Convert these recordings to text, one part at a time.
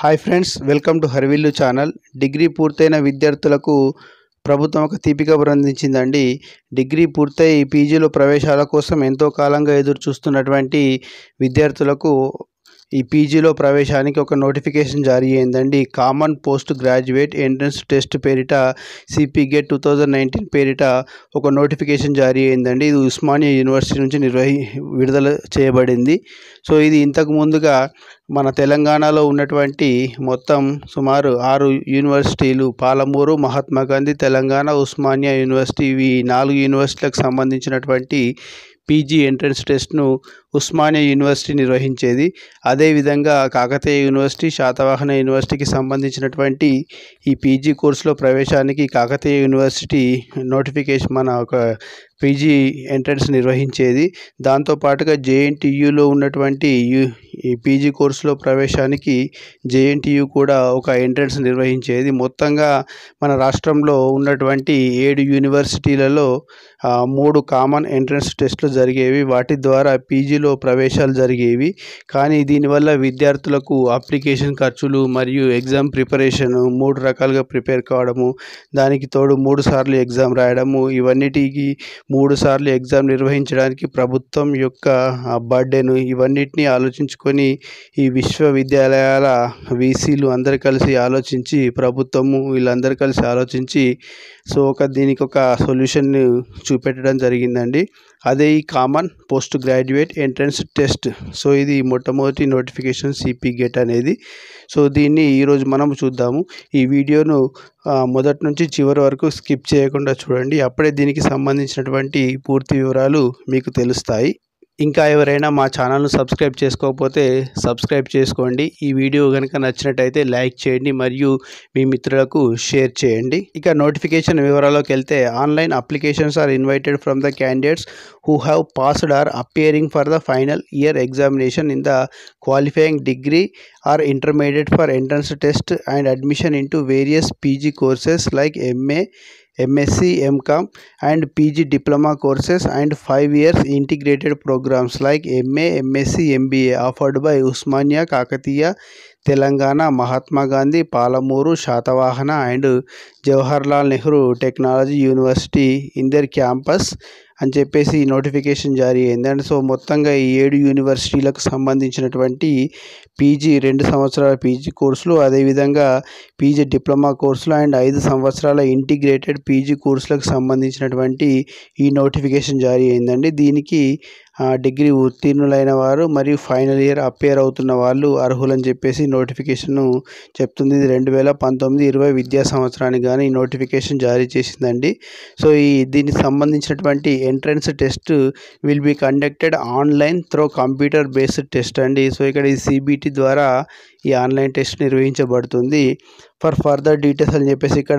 hi friends welcome to Harvillu channel degree పూర్తయిన విద్యార్థులకు ప్రభుత్వం ఒక తీపి కబురు అందించిందండి డిగ్రీ పూర్తయి పీజీలో ప్రవేశాల కోసం ఎంతో కాలంగా ఎదురు చూస్తున్నటువంటి విద్యార్థులకు ఈ పీజీలో ప్రవేశానికి ఒక నోటిఫికేషన్ జారీ అయిందండి common post graduate entrance test పేరిట CP GET two thousand nineteen పేరిట ఒక నోటిఫికేషన్ జారీ అయిందండి ఇది ఉస్మానియా యూనివర్సిటీ నుంచి నిర్వహి విడుదల చేయబడింది సో ఇది ఇంతకు ముందుగా మన తెలంగాణలో ఉన్నటువంటి మొత్తం సుమారు ఆరు యూనివర్సిటీలు పాలమూరు మహాత్మా గాంధీ తెలంగాణ ఉస్మానియా యూనివర్సిటీ ఇవి నాలుగు యూనివర్సిటీలకు సంబంధించినటువంటి పీజీ ఎంట్రన్స్ టెస్ట్ను ఉస్మానియా యూనివర్సిటీ నిర్వహించేది అదేవిధంగా కాకతీయ యూనివర్సిటీ శాతవాహన యూనివర్సిటీకి సంబంధించినటువంటి ఈ పీజీ కోర్సులో ప్రవేశానికి కాకతీయ యూనివర్సిటీ నోటిఫికేషన్ మన ఒక పీజీ ఎంట్రన్స్ నిర్వహించేది దాంతోపాటుగా జేఎన్టీయూలో ఉన్నటువంటి యు ఈ పీజీ కోర్సులో ప్రవేశానికి జేఎన్టీయు కూడా ఒక ఎంట్రన్స్ నిర్వహించేది మొత్తంగా మన రాష్ట్రంలో ఉన్నటువంటి ఏడు యూనివర్సిటీలలో ఆ, మూడు కామన్ ఎంట్రన్స్ టెస్టులు జరిగేవి వాటి ద్వారా పీజీలో ప్రవేశాలు జరిగేవి కానీ దీనివల్ల విద్యార్థులకు అప్లికేషన్ ఖర్చులు మరియు ఎగ్జామ్ ప్రిపరేషన్ మూడు రకాలుగా ప్రిపేర్ కావడము దానికి తోడు మూడు సార్లు ఎగ్జామ్ రాయడము ఇవన్నిటికి మూడు సార్లు ఎగ్జామ్ నిర్వహించడానికి ప్రభుత్వం యొక్క ఆ, బర్డెను ఇవన్నిటిని ఆలోచించుకొని ఈ విశ్వవిద్యాలయాల వీసీలు అందరు కలిసి ఆలోచించి ప్రభుత్వము వీళ్ళందరూ కలిసి ఆలోచించి సో ఒక దీనికి ఒక సొల్యూషన్ చూపెట్టడం జరిగిందండి అదే ఈ common post graduate entrance test so ఇది మొట్టమొదటి నోటిఫికేషన్ సిపి గెట్ అనేది సో దీన్ని ఈరోజు మనం చూద్దాము ఈ వీడియోను ఆ, మొదటి నుంచి చివరి వరకు స్కిప్ చేయకుండా చూడండి అప్పుడే దీనికి సంబంధించినటువంటి పూర్తి వివరాలు మీకు తెలుస్తాయి ఇంకా ఎవరైనా మా ఛానల్ను సబ్స్క్రైబ్ చేసుకోకపోతే సబ్స్క్రైబ్ చేసుకోండి ఈ వీడియో కనుక నచ్చినట్టయితే లైక్ చేయండి మరియు మీ మిత్రులకు షేర్ చేయండి ఇక నోటిఫికేషన్ వివరాల్లోకి వెళ్తే online applications are invited from the candidates who have passed or appearing for the final year examination in the qualifying degree or intermediate for entrance test and admission into various PG courses like MA, MSc, MCOM and PG diploma courses and 5 years integrated programs like MA, MSc, MBA offered by Usmania Kakatiya Telangana Mahatma Gandhi Palamuru Satavahana and Jawaharlal Nehru technology university in their campus అని చెప్పేసి ఈ notification జారీ అయింది and so మొత్తంగా ఈ ఏడు యూనివర్సిటీలకు సంబంధించినటువంటి పీజీ రెండు సంవత్సరాల పీజీ కోర్సులు అదేవిధంగా పీజీ డిప్లొమా కోర్సులు అండ్ ఐదు సంవత్సరాల ఇంటిగ్రేటెడ్ పీజీ కోర్సులకు సంబంధించినటువంటి ఈ నోటిఫికేషన్ జారీ అయిందండి దీనికి ఆ, డిగ్రీ ఉత్తీర్ణులైన వారు మరియు ఫైనల్ ఇయర్ అపేర్ అవుతున్న వాళ్ళు అర్హులని చెప్పేసి నోటిఫికేషన్ చెప్తుంది ఇది రెండు వేల పంతొమ్మిది ఇరవై విద్యా సంవత్సరానికి కానీ ఈ నోటిఫికేషన్ జారీ చేసిందండి సో ఈ దీనికి సంబంధించినటువంటి entrance test will be conducted online through computer based test అండి సో ఇక్కడ ఈ సిబిటి ద్వారా ఈ ఆన్లైన్ టెస్ట్ నిర్వహించబడుతుంది ఫర్ ఫర్దర్ డీటెయిల్స్ అని చెప్పేసి ఇక్కడ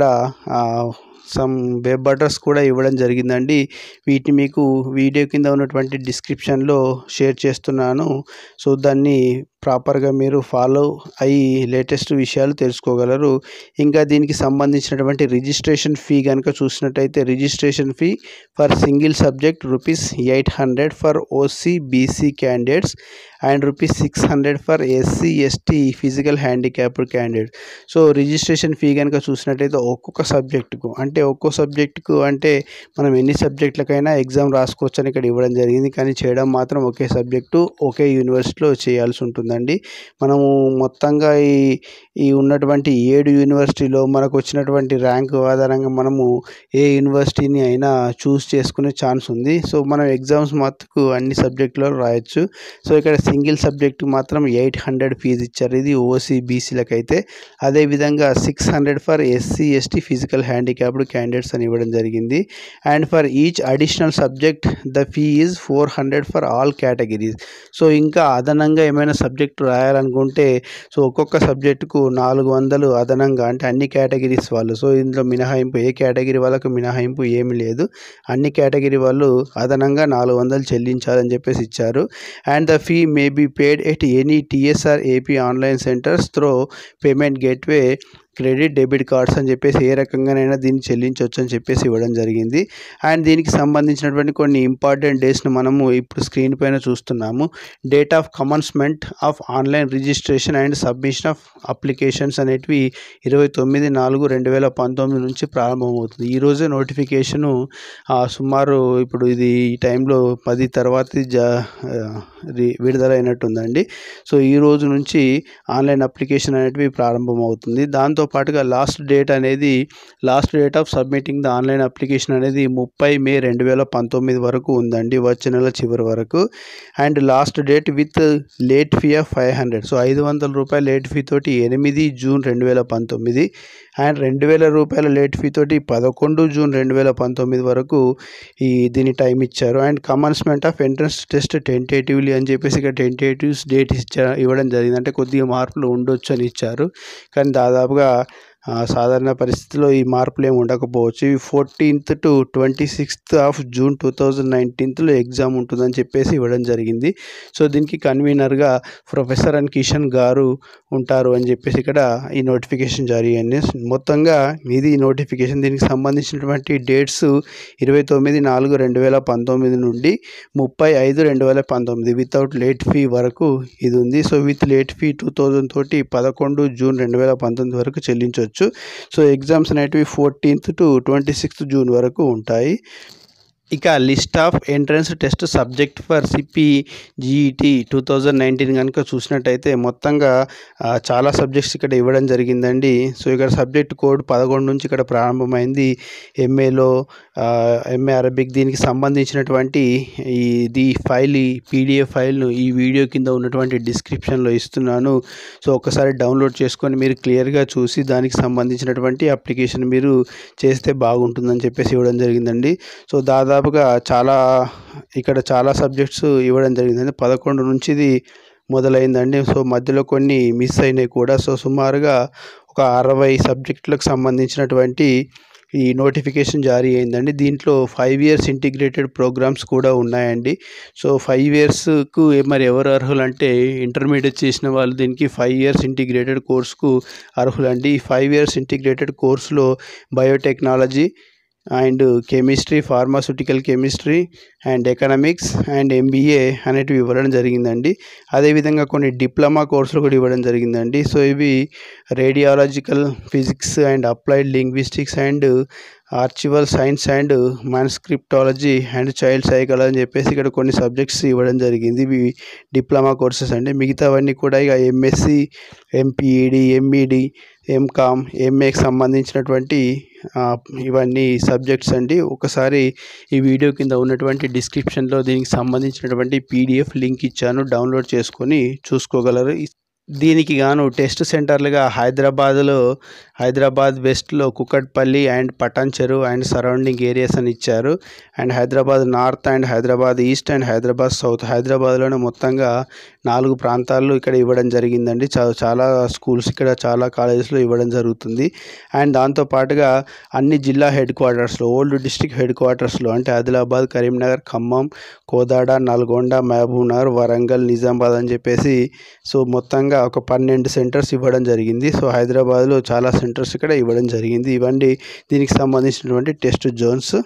సమ్ వెబ్ అడ్రస్ కూడా ఇవ్వడం జరిగిందండి వీటిని మీకు వీడియో కింద ఉన్నటువంటి డిస్క్రిప్షన్లో షేర్ చేస్తున్నాను సో దాన్ని ప్రాపర్గా మీరు ఫాలో అయ్యి లేటెస్ట్ విషయాలు తెలుసుకోగలరు ఇంకా దీనికి సంబంధించినటువంటి రిజిస్ట్రేషన్ ఫీ కనుక చూసినట్టయితే registration fee for single subject rupees eight hundred for OC BC candidates and rupees six hundred for SC ST physical handicapped candidate so registration fee కనుక చూసినట్టయితే ఒక్కొక్క సబ్జెక్టుకు అంటే ఒక్కో సబ్జెక్టుకు అంటే మనం ఎన్ని సబ్జెక్టులకైనా ఎగ్జామ్ రాసుకోవచ్చు అని ఇక్కడ ఇవ్వడం జరిగింది కానీ చేయడం మాత్రం ఒకే సబ్జెక్టు ఒకే యూనివర్సిటీలో చేయాల్సి ఉంటుందండి మనము మొత్తంగా ఈ ఈ ఉన్నటువంటి ఏడు యూనివర్సిటీలో మనకు వచ్చినటువంటి ర్యాంక్ ఆధారంగా మనము ఏ యూనివర్సిటీని అయినా చూస్ చేసుకునే ఛాన్స్ ఉంది సో మనం ఎగ్జామ్స్ మట్టుకు అన్ని సబ్జెక్టులో రాయొచ్చు సో ఇక్కడ సింగిల్ సబ్జెక్ట్ మాత్రం ఎయిట్ హండ్రెడ్ ఫీజు ఇచ్చారు ఇది ఓసీ బీసీలకు అయితే అదేవిధంగా six hundred for SC ST physical handicapped candidates అని ఇవ్వడం జరిగింది and for each additional subject the fee is four hundred for all categories so ఇంకా అదనంగా ఏమైనా సబ్జెక్ట్ రాయాలనుకుంటే సో ఒక్కొక్క సబ్జెక్టుకు నాలుగు వందలు అదనంగా అంటే అన్ని కేటగిరీస్ వాళ్ళు సో ఇందులో మినహాయింపు ఏ కేటగిరీ వాళ్ళకు మినహాయింపు ఏమీ లేదు అన్ని కేటగిరీ వాళ్ళు అదనంగా నాలుగు వందలు చెల్లించాలని చెప్పేసి ఇచ్చారు and the fee may be paid at any TSR AP online centres through payment gateway credit debit cards అని చెప్పేసి ఏ రకంగానైనా దీన్ని చెల్లించవచ్చు అని చెప్పేసి ఇవ్వడం జరిగింది అండ్ దీనికి సంబంధించినటువంటి కొన్ని ఇంపార్టెంట్ డేస్ను మనము ఇప్పుడు స్క్రీన్ పైన చూస్తున్నాము date of commencement of online registration and submission of applications అనేటివి ఇరవై తొమ్మిది నాలుగు రెండు వేల పంతొమ్మిది నుంచి ప్రారంభమవుతుంది ఈరోజే నోటిఫికేషను సుమారు ఇప్పుడు ఇది ఈ టైంలో పది తర్వాత జా రి- విడుదలైనట్టుందండి సో ఈ రోజు నుంచి ఆన్లైన్ అప్లికేషన్ అనేటివి ప్రారంభమవుతుంది దాంతో పాటుగా లాస్ట్ డేట్ అనేది last date of submitting the online application అనేది ముప్పై మే రెండు వేల పంతొమ్మిది వరకు ఉందండి వచ్చే నెల చివరి వరకు and last date with late fee of five hundred so ఐదు వందల రూపాయల లేట్ ఫీ తోటి ఎనిమిది జూన్ రెండు వేల పంతొమ్మిది అండ్ రెండు వేల రూపాయల లేట్ ఫీ తోటి పదకొండు జూన్ రెండు వేల పంతొమ్మిది వరకు ఈ దీని టైం ఇచ్చారు and commencement of entrance test tentatively అని చెప్పేసి ఇక్కడ టెంటేటివ్స్ డేట్ ఇచ్చా ఇవ్వడం జరిగింది అంటే కొద్దిగా మార్పులు ఉండొచ్చు అని ఇచ్చారు కానీ దాదాపుగా ఆ, సాధారణ పరిస్థితిలో ఈ మార్పులు ఏమి ఉండకపోవచ్చు ఇవి fourteenth to twenty sixth of June two thousand నైన్టీన్త్లో ఎగ్జామ్ ఉంటుందని చెప్పేసి ఇవ్వడం జరిగింది సో దీనికి కన్వీనర్గా ప్రొఫెసర్ అండ్ కిషన్ గారు ఉంటారు అని చెప్పేసి ఇక్కడ ఈ నోటిఫికేషన్ జారీ అయింది మొత్తంగా ఇది ఈ నోటిఫికేషన్ దీనికి సంబంధించినటువంటి డేట్స్ ఇరవై తొమ్మిది నాలుగు రెండు వేల పంతొమ్మిది నుండి ముప్పై ఐదు రెండు వేల పంతొమ్మిది వితౌట్ లేట్ ఫీ వరకు ఇది ఉంది so with late fee two thousand తోటి పదకొండు జూన్ రెండు వేల పంతొమ్మిది వరకు చెల్లించవచ్చు సో ఎగ్జామ్స్ అనేటివి fourteenth to twenty sixth June వరకు ఉంటాయి ఇక list of entrance test subject for CP GET two thousand nineteen కనుక చూసినట్టయితే మొత్తంగా ఆ, చాలా సబ్జెక్ట్స్ ఇక్కడ ఇవ్వడం జరిగిందండి సో ఇక్కడ సబ్జెక్ట్ కోడ్ పదకొండు నుంచి ఇక్కడ ప్రారంభమైంది ఎంఏలో ఎంఏ అరబిక్ దీనికి సంబంధించినటువంటి ఈ ఇది ఫైల్ ఈ పీడిఎఫ్ ఫైల్ను ఈ వీడియో కింద ఉన్నటువంటి డిస్క్రిప్షన్లో ఇస్తున్నాను సో ఒకసారి డౌన్లోడ్ చేసుకొని మీరు క్లియర్గా చూసి దానికి సంబంధించినటువంటి అప్లికేషన్ మీరు చేస్తే బాగుంటుందని చెప్పేసి ఇవ్వడం జరిగిందండి సో దాదాపుగా చాలా ఇక్కడ చాలా సబ్జెక్ట్స్ ఇవ్వడం జరిగిందండి పదకొండు నుంచి ఇది మొదలైందండి సో మధ్యలో కొన్ని మిస్ అయినాయి కూడా సో సుమారుగా ఒక అరవై సబ్జెక్టులకు సంబంధించినటువంటి ఈ నోటిఫికేషన్ జారీ అయిందండి దీంట్లో ఫైవ్ ఇయర్స్ ఇంటిగ్రేటెడ్ ప్రోగ్రామ్స్ కూడా ఉన్నాయండి సో ఫైవ్ ఇయర్స్కు మరి ఎవరు అర్హులు అంటే ఇంటర్మీడియట్ చేసిన వాళ్ళు దీనికి ఫైవ్ ఇయర్స్ ఇంటిగ్రేటెడ్ కోర్సుకు అర్హులండి ఈ ఫైవ్ ఇయర్స్ ఇంటిగ్రేటెడ్ కోర్సులో biotechnology and chemistry pharmaceutical chemistry and economics and MBA అనేటివి ఇవ్వడం జరిగిందండి అదేవిధంగా కొన్ని డిప్లొమా కోర్సులు కూడా ఇవ్వడం జరిగిందండి సో ఇవి radiological physics and applied linguistics and archival science and manuscriptology and child psychology అని చెప్పేసి ఇక్కడ కొన్ని సబ్జెక్ట్స్ ఇవ్వడం జరిగింది ఇవి డిప్లొమా కోర్సెస్ అండి మిగతావన్నీ కూడా ఇక ఎంఎస్సి ఎంపీఈడి ఎంఈడి ఎంకామ్ ఎంఏకి సంబంధించినటువంటి ఆ, ఇవన్నీ సబ్జెక్ట్స్ అండి ఒకసారి ఈ వీడియో కింద ఉన్నటువంటి డిస్క్రిప్షన్లో దీనికి సంబంధించినటువంటి పీడిఎఫ్ లింక్ ఇచ్చాను డౌన్లోడ్ చేసుకొని చూసుకోగలరు దీనికి గాను టెస్ట్ సెంటర్లుగా హైదరాబాద్లో హైదరాబాద్ వెస్ట్లో కుకట్పల్లి అండ్ పటాన్ చెరువు అండ్ సరౌండింగ్ ఏరియాస్ అని ఇచ్చారు and Hyderabad north and Hyderabad east and Hyderabad south హైదరాబాద్లోనే మొత్తంగా నాలుగు ప్రాంతాల్లో ఇక్కడ ఇవ్వడం జరిగిందండి చా చాలా స్కూల్స్ ఇక్కడ చాలా కాలేజెస్లో ఇవ్వడం జరుగుతుంది అండ్ దాంతో పాటుగా అన్ని జిల్లా హెడ్ క్వార్టర్స్లో ఓల్డ్ డిస్ట్రిక్ట్ హెడ్ క్వార్టర్స్లో అంటే ఆదిలాబాద్ కరీంనగర్ ఖమ్మం కోదాడ నల్గొండ మహబూబ్ నగర్ వరంగల్ నిజామాబాద్ అని చెప్పేసి సో మొత్తంగా ఒక పన్నెండు సెంటర్స్ ఇవ్వడం జరిగింది సో హైదరాబాద్లో చాలా సెంటర్స్ ఇక్కడ ఇవ్వడం జరిగింది ఇవన్నీ దీనికి సంబంధించినటువంటి టెస్ట్ జోన్స్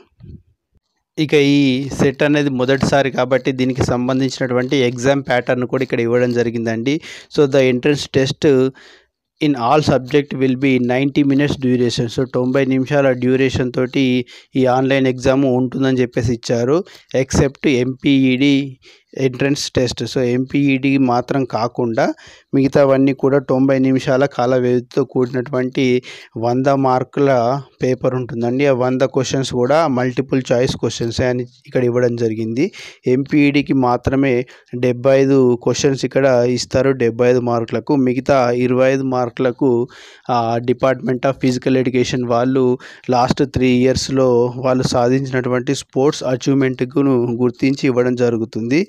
ఇక ఈ సెట్ అనేది మొదటిసారి కాబట్టి దీనికి సంబంధించినటువంటి ఎగ్జామ్ ప్యాటర్న్ కూడా ఇక్కడ ఇవ్వడం జరిగిందండి so the entrance test in all subject will be ninety minutes duration so తొంభై నిమిషాల డ్యూరేషన్ తోటి ఈ ఆన్లైన్ ఎగ్జామ్ ఉంటుందని చెప్పేసి ఇచ్చారు except MPEd entrance test so MPEd మాత్రం కాకుండా మిగతావన్నీ కూడా తొంభై నిమిషాల కాల వ్యవధితో కూడినటువంటి వంద మార్కుల పేపర్ ఉంటుందండి ఆ వంద క్వశ్చన్స్ కూడా మల్టిపుల్ చాయిస్ క్వశ్చన్స్ అని ఇక్కడ ఇవ్వడం జరిగింది ఎంపీఈడికి మాత్రమే డెబ్బై ఐదు క్వశ్చన్స్ ఇక్కడ ఇస్తారు డెబ్బై ఐదు మార్కులకు మిగతా ఇరవై ఐదు మార్కులకు డిపార్ట్మెంట్ ఆఫ్ ఫిజికల్ ఎడ్యుకేషన్ వాళ్ళు లాస్ట్ త్రీ ఇయర్స్లో వాళ్ళు సాధించినటువంటి స్పోర్ట్స్ అచీవ్మెంట్కు గుర్తించి ఇవ్వడం జరుగుతుంది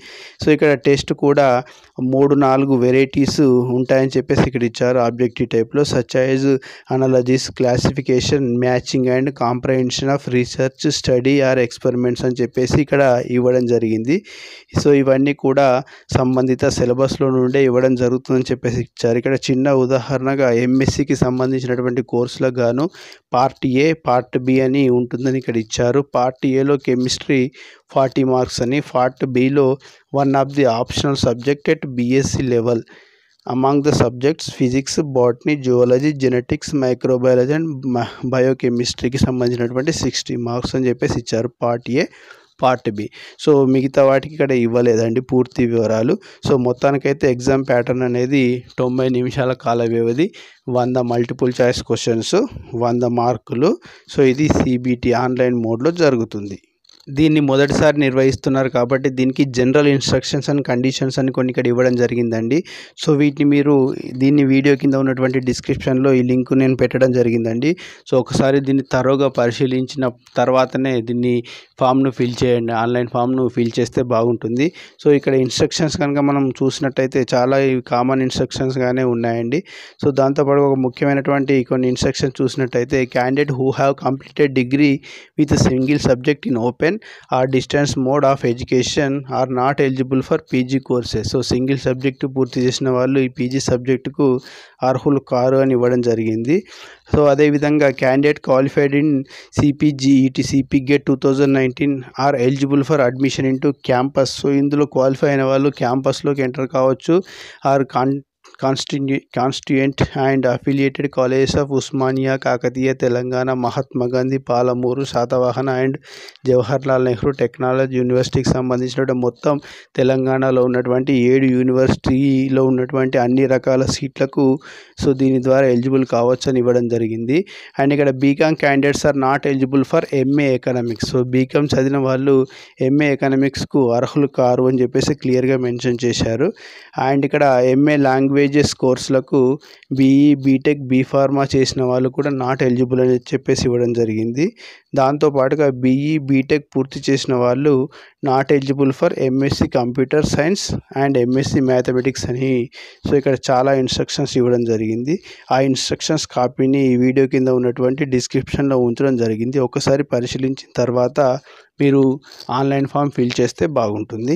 సో ఇక్కడ టెస్ట్ కూడా మూడు నాలుగు వెరైటీస్ ఉంటాయని చెప్పేసి ఇక్కడ ఇచ్చారు ఆబ్జెక్టివ్ టైప్లో such as analogies classification matching and comprehension of research study or experiments అని చెప్పేసి ఇక్కడ ఇవ్వడం జరిగింది సో ఇవన్నీ కూడా సంబంధిత సిలబస్లో నుండే ఇవ్వడం జరుగుతుందని చెప్పేసి ఇచ్చారు ఇక్కడ చిన్న ఉదాహరణగా ఎంఎస్సికి సంబంధించినటువంటి కోర్సులకు గాను పార్ట్ ఏ పార్ట్ బి అని ఉంటుందని ఇక్కడ ఇచ్చారు పార్ట్ ఏలో కెమిస్ట్రీ ఫార్టీ మార్క్స్ అని పార్ట్ బిలో one of the optional subject at BSc level among the subjects physics botany zoology genetics microbiology and బయోకెమిస్ట్రీకి సంబంధించినటువంటి సిక్స్టీ మార్క్స్ అని చెప్పేసి ఇచ్చారు part A part B so మిగతా వాటికి ఇక్కడ ఇవ్వలేదండి పూర్తి వివరాలు సో మొత్తానికైతే ఎగ్జామ్ ప్యాటర్న్ అనేది తొంభై నిమిషాల కాల వ్యవధి వంద మల్టిపుల్ చాయిస్ క్వశ్చన్స్ వంద మార్కులు సో ఇది సిబిటి ఆన్లైన్ మోడ్లో జరుగుతుంది దీన్ని మొదటిసారి నిర్వహిస్తున్నారు కాబట్టి దీనికి జనరల్ ఇన్స్ట్రక్షన్స్ అండ్ కండిషన్స్ అని కొన్ని ఇక్కడ ఇవ్వడం జరిగిందండి సో వీటిని మీరు దీన్ని వీడియో కింద ఉన్నటువంటి డిస్క్రిప్షన్లో ఈ లింక్ నేను పెట్టడం జరిగిందండి సో ఒకసారి దీన్ని తరోగా పరిశీలించిన తర్వాతనే దీన్ని ఫామ్ను ఫిల్ చేయండి ఆన్లైన్ ఫామ్ను ఫిల్ చేస్తే బాగుంటుంది సో ఇక్కడ ఇన్స్ట్రక్షన్స్ కనుక మనం చూసినట్టయితే చాలా కామన్ ఇన్స్ట్రక్షన్స్గానే ఉన్నాయండి సో దాంతోపాటు ఒక ముఖ్యమైనటువంటి కొన్ని ఇన్స్ట్రక్షన్స్ చూసినట్టయితే candidate who have completed degree with single subject in open or distance mode of education are not eligible for PG courses so single subject పూర్తి చేసిన వాళ్ళు ఈ పీజీ సబ్జెక్టుకు అర్హులు కారు అని ఇవ్వడం జరిగింది సో అదేవిధంగా candidate qualified in CPGET CP GET two thousand nineteen are eligible for admission in to campus so ఇందులో క్వాలిఫై అయిన వాళ్ళు క్యాంపస్లోకి ఎంటర్ కావచ్చు or con constitu constituent and affiliated colleges of Osmania Kakatiya Telangana Mahatma Gandhi Palamuru Satavahana and Jawaharlal Nehru technology యూనివర్సిటీకి సంబంధించిన మొత్తం తెలంగాణలో ఉన్నటువంటి ఏడు యూనివర్సిటీలో ఉన్నటువంటి అన్ని రకాల సీట్లకు సో దీని ద్వారా ఎలిజిబుల్ కావచ్చు అని ఇవ్వడం జరిగింది అండ్ ఇక్కడ BCom candidates are not eligible for MA economics so BCom చదివిన వాళ్ళు ఎంఏ ఎకనామిక్స్కు అర్హులు కారు అని చెప్పేసి క్లియర్గా మెన్షన్ చేశారు అండ్ ఇక్కడ ఎంఏ లాంగ్వేజెస్ కోర్సులకు బీఈ బీటెక్ బీ ఫార్మా చేసిన వాళ్ళు కూడా నాట్ ఎలిజిబుల్ అని చెప్పేసి ఇవ్వడం జరిగింది దాంతోపాటుగా బీఈ బీటెక్ పూర్తి చేసిన వాళ్ళు not eligible for MSc computer science and MSc mathematics అని సో ఇక్కడ చాలా ఇన్స్ట్రక్షన్స్ ఇవ్వడం జరిగింది ఆ ఇన్స్ట్రక్షన్స్ కాపీని ఈ వీడియో కింద ఉన్నటువంటి డిస్క్రిప్షన్లో ఉంచడం జరిగింది ఒకసారి పరిశీలించిన తర్వాత మీరు ఆన్లైన్ ఫామ్ ఫిల్ చేస్తే బాగుంటుంది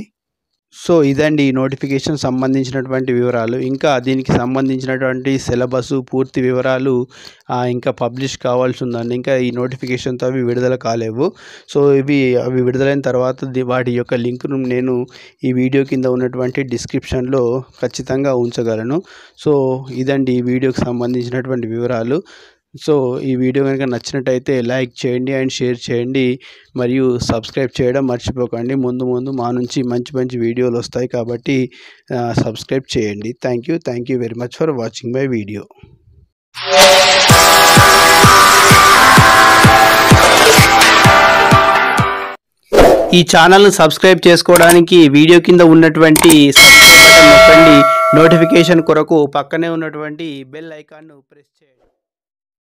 సో ఇదండి ఈ నోటిఫికేషన్ సంబంధించినటువంటి వివరాలు ఇంకా దీనికి సంబంధించినటువంటి సిలబస్ పూర్తి వివరాలు ఆ, ఇంకా పబ్లిష్ కావాల్సి ఉందండి ఇంకా ఈ నోటిఫికేషన్తో అవి విడుదల కాలేవు సో ఇవి అవి విడుదలైన తర్వాత ది- వాటి యొక్క లింక్ను నేను ఈ వీడియో కింద ఉన్నటువంటి డిస్క్రిప్షన్లో ఖచ్చితంగా ఉంచగలను సో ఇదండి ఈ వీడియోకి సంబంధించినటువంటి వివరాలు సో ఈ వీడియో కనుక నచ్చినట్టయితే లైక్ చేయండి అండ్ షేర్ చేయండి మరియు సబ్స్క్రైబ్ చేయడం మర్చిపోకండి ముందు ముందు మా నుంచి మంచి మంచి వీడియోలు వస్తాయి కాబట్టి ఆ, సబ్స్క్రైబ్ చేయండి thank you thank you very much for watching my video ఈ ఛానల్ను సబ్స్క్రైబ్ చేసుకోవడానికి వీడియో కింద ఉన్నటువంటి సబ్స్క్రైబ్ బటన్ నొక్కండి నోటిఫికేషన్ కొరకు పక్కనే ఉన్నటువంటి బెల్ ఐకాన్ను ప్రెస్ చేయండి